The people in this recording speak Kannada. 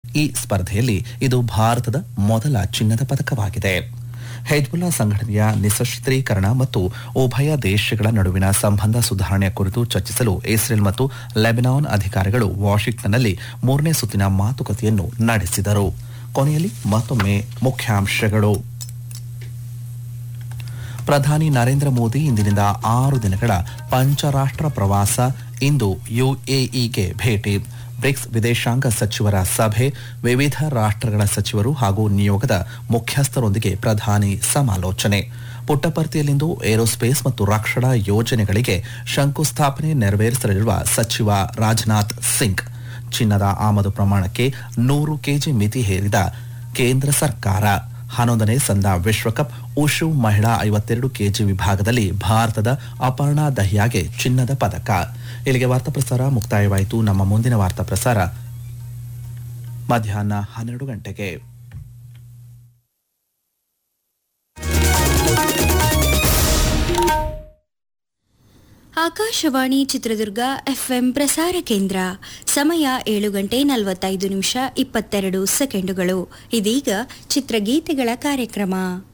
ಈ ಸ್ಪರ್ಧೆಯಲ್ಲಿ ಇದು ಭಾರತದ ಮೊದಲ ಚಿನ್ನದ ಪದಕವಾಗಿದೆ ಹೆಜ್ಬುಲ್ಲಾ ಸಂಘಟನೆಯ ನಿಸಶಸ್ತ್ರೀಕರಣ ಮತ್ತು ಉಭಯ ದೇಶಗಳ ನಡುವಿನ ಸಂಬಂಧ ಸುಧಾರಣೆಯ ಕುರಿತು ಚರ್ಚಿಸಲು ಇಸ್ರೇಲ್ ಮತ್ತು ಲೆಬನಾನ್ ಅಧಿಕಾರಿಗಳು ವಾಷಿಂಗ್ಟನ್ನಲ್ಲಿ ಮೂರನೇ ಸುತ್ತಿನ ಮಾತುಕತೆಯನ್ನು ನಡೆಸಿದರು ಕೊನೆಯಲ್ಲಿ ಮತ್ತೊಮ್ಮೆ ಮುಖ್ಯಾಂಶಗಳು ಪ್ರಧಾನಿ ನರೇಂದ್ರ ಮೋದಿ ಇಂದಿನಿಂದ ಆರು ದಿನಗಳ ಪಂಚರಾಷ್ಟ್ರ ಪ್ರವಾಸ ಇಂದು ಯುಎಇಗೆ ಭೇಟಿ ಬ್ರಿಕ್ಸ್ ವಿದೇಶಾಂಗ ಸಚಿವರ ಸಭೆ ವಿವಿಧ ರಾಷ್ಟ್ರಗಳ ಸಚಿವರು ಹಾಗೂ ನಿಯೋಗದ ಮುಖ್ಯಸ್ಥರೊಂದಿಗೆ ಪ್ರಧಾನಿ ಸಮಾಲೋಚನೆ ಪುಟ್ಟಪರ್ತಿಯಲ್ಲಿಂದು ಏರೋಸ್ಪೇಸ್ ಮತ್ತು ರಕ್ಷಣಾ ಯೋಜನೆಗಳಿಗೆ ಶಂಕುಸ್ಥಾಪನೆ ನೆರವೇರಿಸಲಿರುವ ಸಚಿವ ರಾಜನಾಥ್ ಸಿಂಗ್ ಚಿನ್ನದ ಆಮದು ಪ್ರಮಾಣಕ್ಕೆ ನೂರು ಕೆಜಿ ಮಿತಿ ಹೇರಿದ ಕೇಂದ್ರ ಸರ್ಕಾರ ಹನ್ನೊಂದನೇ ಸಂದ ವಿಶ್ವಕಪ್ ಉಷು ಮಹಿಳಾ ಐವತ್ತೆರಡು ಕೆಜಿ ವಿಭಾಗದಲ್ಲಿ ಭಾರತದ ಅಪರ್ಣಾ ದಹಿಯಾಗೆ ಚಿನ್ನದ ಪದಕ ಇಲ್ಲಿಗೆ ವಾರ್ತಾ ಪ್ರಸಾರ ಮುಕ್ತಾಯವಾಯಿತು ನಮ್ಮ ಮುಂದಿನ ವಾರ್ತಾ ಪ್ರಸಾರ ಮಧ್ಯಾಹ್ನ ಹನ್ನೆರಡು ಗಂಟೆಗೆ ಆಕಾಶವಾಣಿ ಚಿತ್ರದುರ್ಗ ಎಫ್ಎಂ ಪ್ರಸಾರ ಕೇಂದ್ರ ಸಮಯ ಏಳು ಗಂಟೆ ನಲವತ್ತೈದು ನಿಮಿಷ ಇಪ್ಪತ್ತೆರಡು ಸೆಕೆಂಡುಗಳು ಇದೀಗ ಚಿತ್ರಗೀತೆಗಳ ಕಾರ್ಯಕ್ರಮ